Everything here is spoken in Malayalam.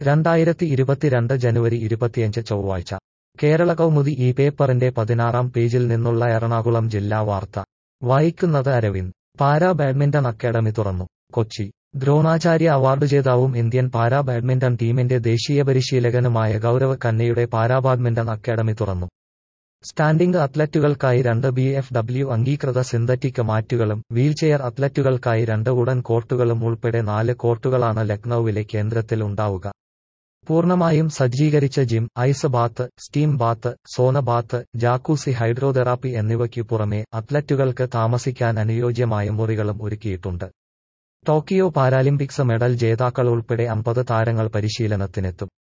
രണ്ടായിരത്തി ഇരുപത്തിരണ്ട് ജനുവരി ഇരുപത്തിയഞ്ച് ചൊവ്വാഴ്ച കേരള കൗമുദി ഈ പേപ്പറിന്റെ പതിനാറാം പേജിൽ നിന്നുള്ള എറണാകുളം ജില്ലാ വാർത്ത വായിക്കുന്നത് അരവിന്ദ് പാരാ ബാഡ്മിന്റൺ അക്കാദമി തുറന്നു കൊച്ചി ദ്രോണാചാര്യ അവാർഡ് ജേതാവും ഇന്ത്യൻ പാരാ ബാഡ്മിന്റൺ ടീമിന്റെ ദേശീയ പരിശീലകനുമായ ഗൗരവ് കന്നയുടെ പാരാ ബാഡ്മിന്റൺ അക്കാദമി തുറന്നു സ്റ്റാൻഡിംഗ് അത്ലറ്റുകൾക്കായി രണ്ട് ബി എഫ് ഡബ്ല്യു അംഗീകൃത സിന്തറ്റിക് മാറ്റുകളും വീൽചെയർ അത്ലറ്റുകൾക്കായി രണ്ട് ഉടൻ കോർട്ടുകളും ഉൾപ്പെടെ നാല് കോർട്ടുകളാണ് ലക്നൌവിലെ കേന്ദ്രത്തിൽ ഉണ്ടാവുക പൂർണ്ണമായും സജ്ജീകരിച്ച gym ice bath steam bath sauna bath jacuzzi hydrotherapy എന്നിവയ്ക്കു പുറമെ അത്ലറ്റുകൾക്ക് താമസിക്കാൻ അനുയോജ്യമായ മുറികളും ഒരുക്കിയിട്ടുണ്ട് ടോക്കിയോ പാരാലിമ്പിക്സ് മെഡൽ ജേതാക്കൾ ഉൾപ്പെടെ അമ്പത് താരങ്ങൾ പരിശീലനത്തിനെത്തും